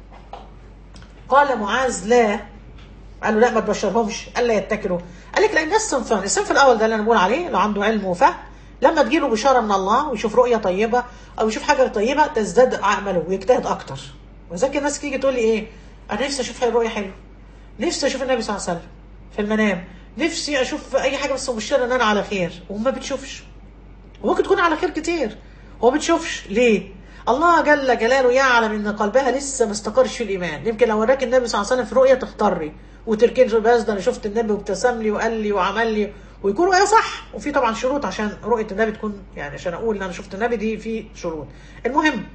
A: قال لمعاذ لا قال له لا ما تبشرهمش الا يتكلوا قال لك لان الناس صنفان الصنف الاول ده اللي انا بقول عليه لو عنده علم وفهم لما تجيله بشاره من الله ويشوف رؤيه طيبه او يشوف حاجه طيبه تزداد عمله ويجتهد اكتر وذلك الناس تيجي تقول لي ايه انا نفسي اشوف رؤيه حلوه نفسي اشوف النبي صلى الله عليه وسلم في المنام نفسي اشوف اي حاجه بس مبشره ان انا على خير وما بتشوفش وممكن تكون على خير كتير هو ما بتشوفش ليه الله جل جلاله يعلم ان قلبها لسه ما استقرش في الايمان يمكن لو وراك النبي صلى الله عليه وسلم في رؤيه تختاري وتركني بس ده انا شفت النبي وابتسم لي وقال لي وعمل لي ويكون رؤيه صح وفي طبعا شروط عشان رؤيه النبي تكون يعني عشان اقول ان انا شفت النبي دي في شروط المهم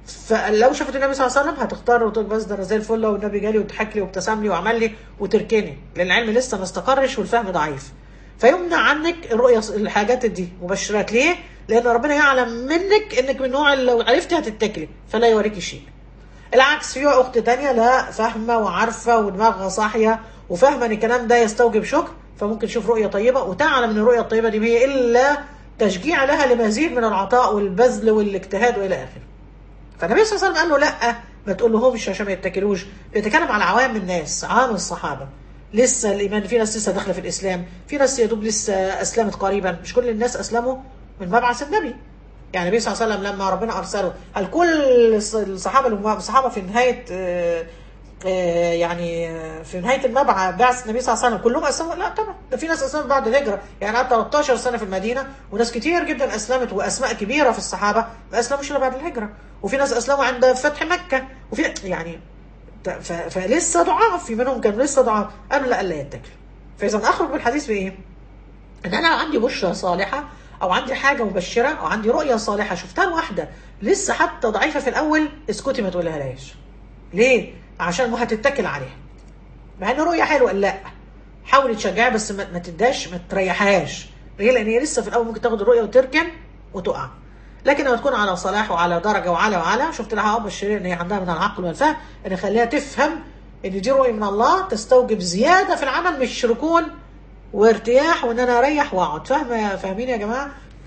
A: فلو شافت النبي صلى الله عليه وسلم هتختار وتقول بس ده انا زي الفل والنبي جالي وضحك لي وابتسم لي وعمل لي وتركني لان العلم لسه ما استقرش والفهم ضعيف فيمنع عنك الرؤيه الحاجات دي مبشرات ليه؟ لان ربنا يعلم منك انك من النوع اللي لو عرفتي هتتكلي فلا يوريكي شيء العكس في اخت تانية لا فاهمه وعارفه ودماغها صاحيه وفاهمه ان الكلام ده يستوجب شكر فممكن تشوف رؤيه طيبه وتعلم ان الرؤيه الطيبه دي هي الا تشجيع لها لمزيد من العطاء والبذل والاجتهاد والى اخره. فالنبي صلى الله عليه وسلم قال له لا ما تقول لهمش عشان ما يتكلوش بيتكلم على عوام الناس عام الصحابه لسه الايمان في ناس لسه داخله في الاسلام في ناس يا دوب لسه اسلمت قريبا مش كل الناس اسلموا من مبعث النبي يعني النبي صلى الله عليه وسلم لما ربنا ارسله هل كل الصحابه الصحابه في نهايه آه، آه، يعني آه، في نهايه المبعث بعث النبي صلى الله عليه وسلم كلهم اسلموا لا طبعا ده في ناس اسلمت بعد الهجره يعني قعدت 13 سنه في المدينه وناس كتير جدا اسلمت واسماء كبيره في الصحابه ما اسلموش الا بعد الهجره وفي ناس اسلموا عند فتح مكه وفي يعني ف- فلسه ضعاف في منهم كانوا لسه ضعاف قالوا لا الا يتكلوا فاذا اخرج بالحديث بايه؟ ان انا عندي بشرى صالحه او عندي حاجه مبشره او عندي رؤيه صالحه شفتها واحده لسه حتى ضعيفه في الاول اسكتي ما تقولهاش ليه؟ عشان ما هتتكل عليها مع ان رؤيه حلوه لا حاولي تشجعها بس ما, ما تداش ما تريحهاش ليه؟ لان هي لسه في الاول ممكن تاخد الرؤيه وتركن وتقع لكن لما تكون على صلاح وعلى درجه وعلى وعلى شفت لها اب الشرير ان هي عندها من العقل والفهم ان يخليها تفهم ان دي رؤيه من الله تستوجب زياده في العمل مش ركون وارتياح وان انا اريح واقعد فاهمه فاهمين يا جماعه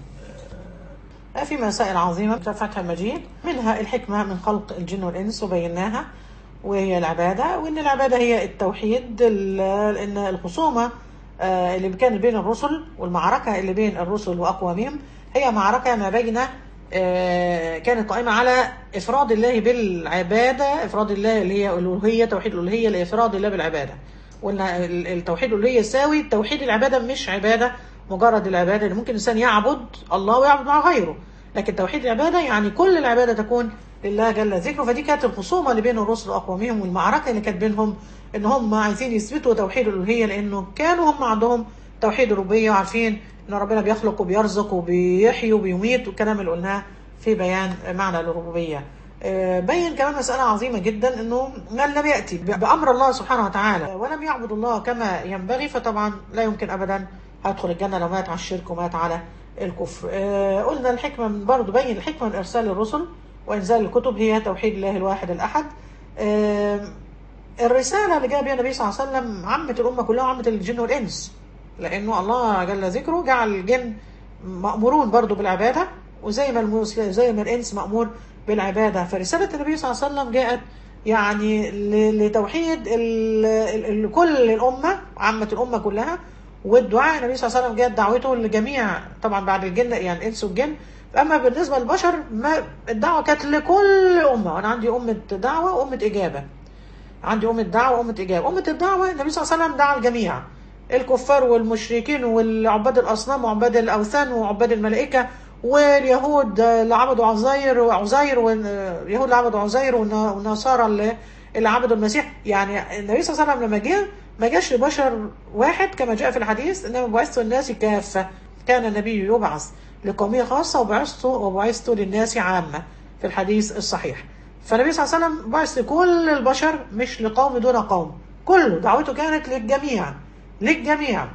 A: آه، في مسائل عظيمة في فتح المجيد منها الحكمة من خلق الجن والإنس وبيناها وهي العبادة وإن العبادة هي التوحيد ال- إن الخصومة آه، اللي كانت بين الرسل والمعركة اللي بين الرسل وأقوامهم هي معركة ما بين آه، كانت قائمة على إفراد الله بالعبادة إفراد الله اللي هي الألوهية توحيد الألوهية لإفراد الله بالعبادة وقلنا ال- التوحيد الألوهية يساوي توحيد العبادة مش عبادة مجرد العبادة اللي ممكن الإنسان يعبد الله ويعبد مع غيره لكن توحيد العبادة يعني كل العبادة تكون لله جل ذكره فدي كانت الخصومة اللي بين الرسل وأقوامهم والمعركة اللي كانت بينهم إن هم عايزين يثبتوا توحيد الألوهية لأنه كانوا هم عندهم توحيد الربوبية وعارفين إن ربنا بيخلق وبيرزق وبيحيي وبيميت والكلام اللي قلناه في بيان معنى الربوبية آه، بين كمان مسألة عظيمة جدا انه من لم يأتي بأمر الله سبحانه وتعالى ولم يعبد الله كما ينبغي فطبعا لا يمكن أبدا هيدخل الجنة لو مات على الشرك ومات على الكفر آه، قلنا الحكمة من برضه بين الحكمة من إرسال الرسل وإنزال الكتب هي توحيد الله الواحد الأحد آه، الرسالة اللي جاء بها النبي صلى الله عليه وسلم عامة الأمة كلها وعامة الجن والإنس لأنه الله جل ذكره جعل الجن مأمورون برضه بالعبادة وزي ما المسلم زي ما الإنس مأمور بالعبادة فرسالة النبي صلى الله عليه وسلم جاءت يعني ل- لتوحيد ال- ال- ال- كل الأمة عامة الأمة كلها والدعاء النبي صلى الله عليه وسلم جاءت دعوته لجميع طبعا بعد الجن يعني الإنس والجن أما بالنسبة للبشر ما الدعوة كانت لكل أمة وأنا عندي أمة دعوة وأمة إجابة عندي أمة دعوة وأمة إجابة أمة الدعوة النبي صلى الله عليه وسلم دعا الجميع الكفار والمشركين والعباد الأصنام وعباد الأوثان وعباد الملائكة واليهود اللي عبدوا عزير وعزير واليهود اللي عبدوا عزير والن- والنصارى اللي اللي عبدوا المسيح يعني النبي صلى الله عليه وسلم لما جه ما جاش لبشر واحد كما جاء في الحديث انما بعثت الناس كافه كان النبي يبعث لقوميه خاصه وبعثت وبعثت للناس عامه في الحديث الصحيح فالنبي صلى الله عليه وسلم بعث لكل البشر مش لقوم دون قوم كله دعوته كانت للجميع للجميع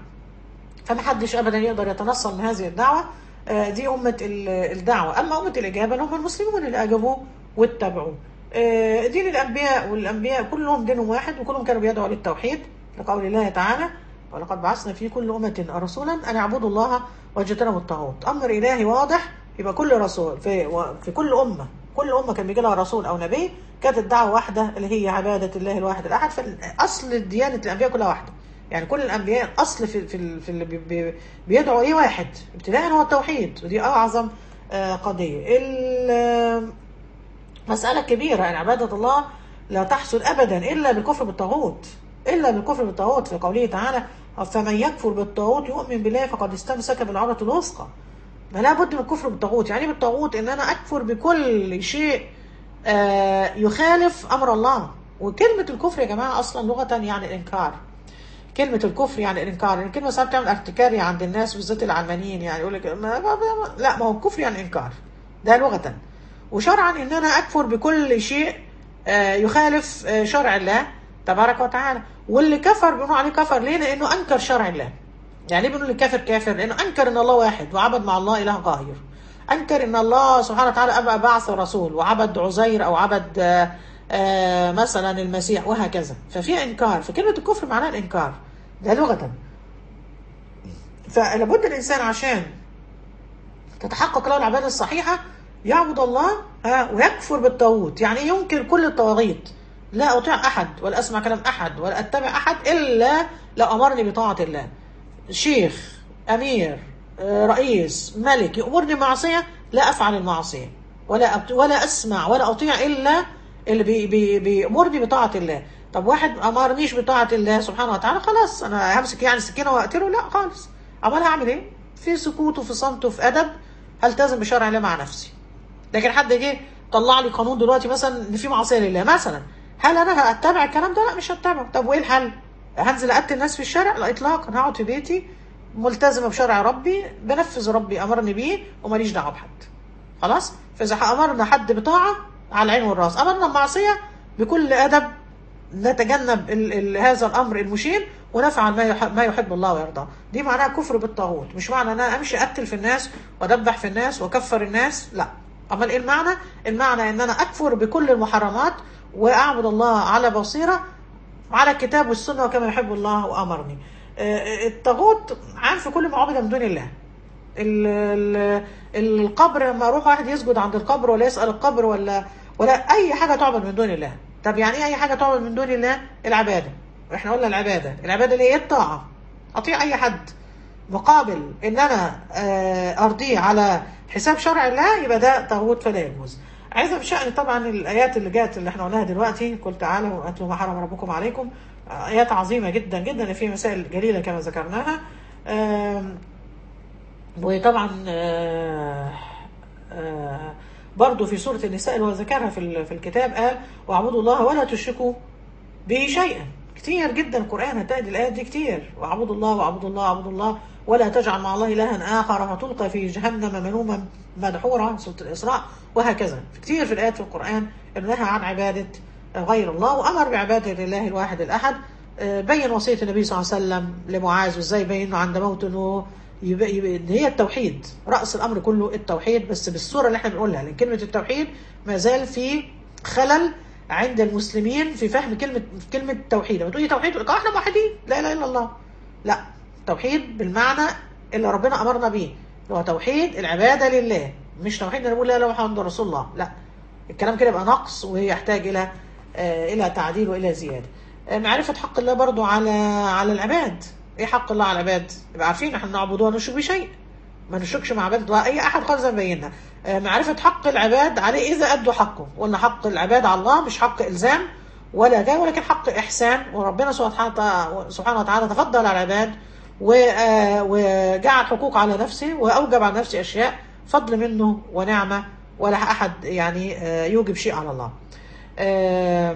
A: فمحدش ابدا يقدر يتنصل من هذه الدعوه آه، دي امه ال- الدعوه اما امه الاجابه اللي هم المسلمون اللي اجابوه واتبعوه آه، دين الانبياء والانبياء كلهم دينهم واحد وكلهم كانوا بيدعوا للتوحيد لقول الله تعالى ولقد بعثنا في كل امه رسولا ان اعبدوا الله واجتنبوا الطاغوت امر الهي واضح يبقى كل رسول في و- في كل امه كل امه كان بيجي لها رسول او نبي كانت الدعوه واحده اللي هي عباده الله الواحد الاحد فاصل ديانه الانبياء كلها واحده يعني كل الانبياء الاصل في في ال- في اللي بي- بي- بيدعوا ايه واحد ابتداء هو التوحيد ودي اعظم آه، قضيه ال- مساله كبيره ان عباده الله لا تحصل ابدا الا بالكفر بالطاغوت الا بالكفر بالطاغوت في قوله تعالى فمن يكفر بالطاغوت يؤمن بالله فقد استمسك بالعروه الوثقى ما لا بد من الكفر بالطاغوت يعني إيه بالطاغوت ان انا اكفر بكل شيء آه، يخالف امر الله وكلمه الكفر يا جماعه اصلا لغه يعني الانكار كلمة الكفر يعني الإنكار، يعني الكلمة ساعات بتعمل ارتكاري عند الناس بالذات العلمانيين يعني يقول لك ما ما ما لا ما هو الكفر يعني إنكار ده لغة وشرعا ان انا اكفر بكل شيء آه، يخالف آه، شرع الله تبارك وتعالى واللي كفر بنقول عليه كفر ليه لانه انكر شرع الله يعني ليه بنقول الكافر كافر لانه انكر ان الله واحد وعبد مع الله اله قاهر انكر ان الله سبحانه وتعالى ابى بعث رسول وعبد عزير او عبد آه، آه، مثلا المسيح وهكذا ففي انكار فكلمه الكفر معناها الانكار ده لغه فلابد الانسان عشان تتحقق له العباده الصحيحه يعبد الله ها ويكفر بالطاغوت يعني ينكر كل الطواغيت لا اطيع احد ولا اسمع كلام احد ولا اتبع احد الا لو امرني بطاعه الله شيخ امير آه، رئيس ملك يامرني بمعصيه لا افعل المعصيه ولا أبت... ولا اسمع ولا اطيع الا اللي بي... بي... بيامرني بطاعه الله طب واحد ما امرنيش بطاعه الله سبحانه وتعالى خلاص انا همسك يعني سكينه واقتله لا خالص امال هعمل ايه في سكوت وفي صمت وفي ادب هلتزم بشرع الله مع نفسي لكن حد جه طلع لي قانون دلوقتي مثلا ان في معصيه لله مثلا هل انا هتبع الكلام ده لا مش هتبعه طب وايه الحل هنزل اقتل الناس في الشارع لا اطلاقا هقعد في بيتي ملتزمه بشرع ربي بنفذ ربي امرني بيه وماليش دعوه بحد خلاص فاذا امرنا حد بطاعه على العين والراس امرنا بمعصيه بكل ادب نتجنب ال ال هذا الامر المشين ونفعل ما يحب, ما يحب الله ويرضاه دي معناها كفر بالطاغوت مش معنى ان انا امشي اقتل في الناس وادبح في الناس واكفر الناس لا امال ايه المعنى المعنى ان انا اكفر بكل المحرمات واعبد الله على بصيره على الكتاب والسنه وكما يحب الله وامرني آه، الطاغوت عام في كل ما عبد من دون الله ال- ال- القبر لما اروح واحد يسجد عند القبر ولا يسال القبر ولا ولا اي حاجه تعبد من دون الله طب يعني ايه اي حاجه تعبد من دون الله العباده احنا قلنا العباده العباده اللي هي الطاعه اطيع اي حد مقابل ان انا آه، ارضيه على حساب شرع الله يبقى ده طاغوت فلا يجوز عايزه بشأن طبعا الايات اللي جات اللي احنا قلناها دلوقتي قل تعالوا واتلوا ما حرم ربكم عليكم آه، ايات عظيمه جدا جدا في مسائل جليله كما ذكرناها آم، وطبعا آه، آه، برضو في سورة النساء اللي هو ذكرها في ال- في الكتاب قال واعبدوا الله ولا تشركوا به شيئا كتير جدا القرآن هتلاقي الآيات دي كتير واعبدوا الله واعبدوا الله واعبدوا الله ولا تجعل مع الله إلها آخر فتلقى في جهنم ملوما مدحورا سورة الإسراء وهكذا كتير في الآيات في القرآن إنه نهى عن عبادة غير الله وأمر بعبادة الله الواحد الأحد آه، بين وصية النبي صلى الله عليه وسلم لمعاذ وازاي بينه عند موته انه يبقى يبقى إن هي التوحيد رأس الأمر كله التوحيد بس بالصورة اللي احنا بنقولها لأن كلمة التوحيد ما زال في خلل عند المسلمين في فهم كلمة كلمة توحيد لما تقولي توحيد يقول لك آه احنا موحدين لا إله إلا الله لا توحيد بالمعنى اللي ربنا أمرنا بيه اللي هو توحيد العبادة لله مش توحيد ان نقول لا اله الا الله محمد رسول الله لا الكلام كده يبقى نقص ويحتاج الى آه، الى تعديل والى زياده آه، معرفه حق الله برضو على على العباد ايه حق الله على العباد يبقى عارفين احنا نعبده ونشرك بشيء ما نشركش مع عباد الله اي احد خالص زي ما بينا آه، معرفه حق العباد عليه اذا ادوا حقه قلنا حق العباد على الله مش حق الزام ولا ده ولكن حق احسان وربنا سبحانه وتعالى- سبحانه وتعالى تفضل على العباد و- آه، وجعل حقوق على نفسه واوجب على نفسه اشياء فضل منه ونعمه ولا احد يعني آه، يوجب شيء على الله. آه،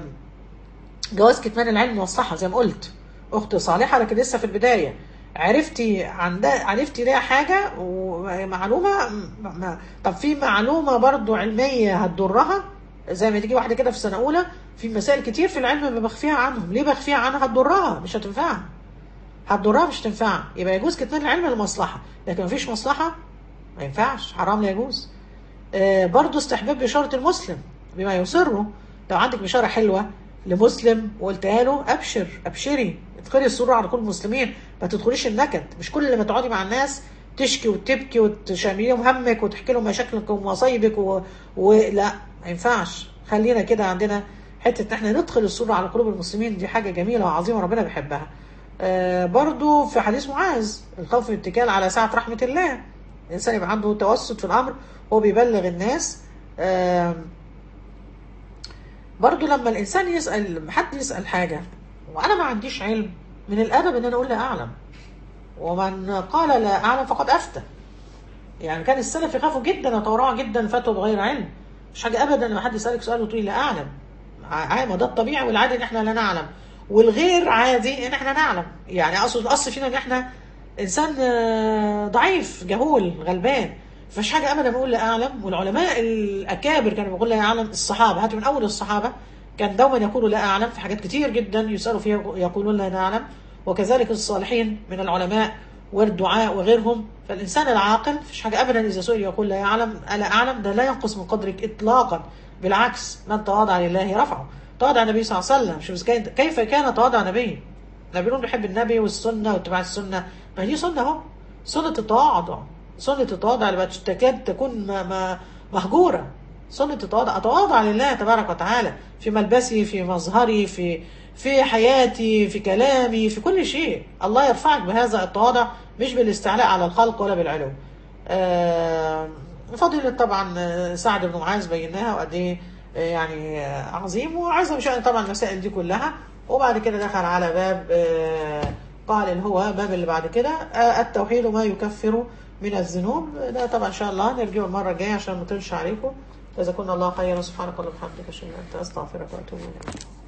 A: جواز كتمان العلم والصحة زي ما قلت أخت صالحة لكن لسه في البداية عرفتي عندها عرفتي ليها حاجة ومعلومة م- ما طب في معلومة برضو علمية هتضرها زي ما تيجي واحدة كده في سنة أولى في مسائل كتير في العلم ما بخفيها عنهم ليه بخفيها عنها هتضرها مش هتنفعها هتضرها مش هتنفعها يبقى يجوز كتمان العلم للمصلحة لكن مفيش مصلحة ما ينفعش حرام لا يجوز آه، برضو استحباب بشارة المسلم بما يسره لو عندك بشارة حلوة لمسلم وقلتها له أبشر أبشري ادخلي السرور على كل المسلمين ما تدخليش النكد مش كل ما تقعدي مع الناس تشكي وتبكي وتشاملي لهم همك وتحكي لهم مشاكلك ومصايبك و... ولا ما ينفعش خلينا كده عندنا حتة ان احنا ندخل السرور على قلوب المسلمين دي حاجة جميلة وعظيمة ربنا بيحبها آه برضو في حديث معاذ الخوف والاتكال على سعة رحمة الله الإنسان يبقى عنده توسط في الأمر هو بيبلغ الناس آم، برضو لما الإنسان يسأل حد يسأل حاجة وأنا ما عنديش علم من الأدب إن أنا أقول لا أعلم ومن قال لا أعلم فقد أفتى يعني كان السلف يخافوا جدا وتورعوا جدا فتوى بغير علم مش حاجة أبدا لما حد يسألك سؤال وتقولي لا أعلم ع- ما ده الطبيعي والعادي إن إحنا لا نعلم والغير عادي إن إحنا نعلم يعني أقصد الأصل فينا إن إحنا إنسان آه، ضعيف جهول غلبان مفيش حاجه ابدا بقول لا اعلم والعلماء الاكابر كانوا بيقولوا لا اعلم الصحابه حتى من اول الصحابه كان دوما يقولوا لا اعلم في حاجات كتير جدا يسالوا فيها يقولون لا نعلم وكذلك الصالحين من العلماء والدعاء وغيرهم فالانسان العاقل مفيش حاجه ابدا اذا سئل يقول لا يعلم لا اعلم ده لا ينقص من قدرك اطلاقا بالعكس من تواضع لله رفعه تواضع النبي صلى الله عليه وسلم شوف كيف كان تواضع النبي النبي بيحب النبي والسنه واتباع السنه ما هي سنه اهو سنه التواضع سنه التواضع اللي تكاد تكون مهجوره سنه التواضع اتواضع لله تبارك وتعالى في ملبسي في مظهري في في حياتي في كلامي في كل شيء الله يرفعك بهذا التواضع مش بالاستعلاء على الخلق ولا بالعلو آه فضيلة طبعا سعد بن معاذ بيناها وقد ايه يعني عظيم وعايزة مش طبعا المسائل دي كلها وبعد كده دخل على باب آه قال اللي هو باب اللي بعد كده آه التوحيد ما يكفر من الذنوب ده طبعا ان شاء الله نرجعه المره الجايه عشان ما نطولش عليكم جزاكم الله خيرا سبحانك اللهم وبحمدك اشهد ان لا اله الا انت استغفرك واتوب اليك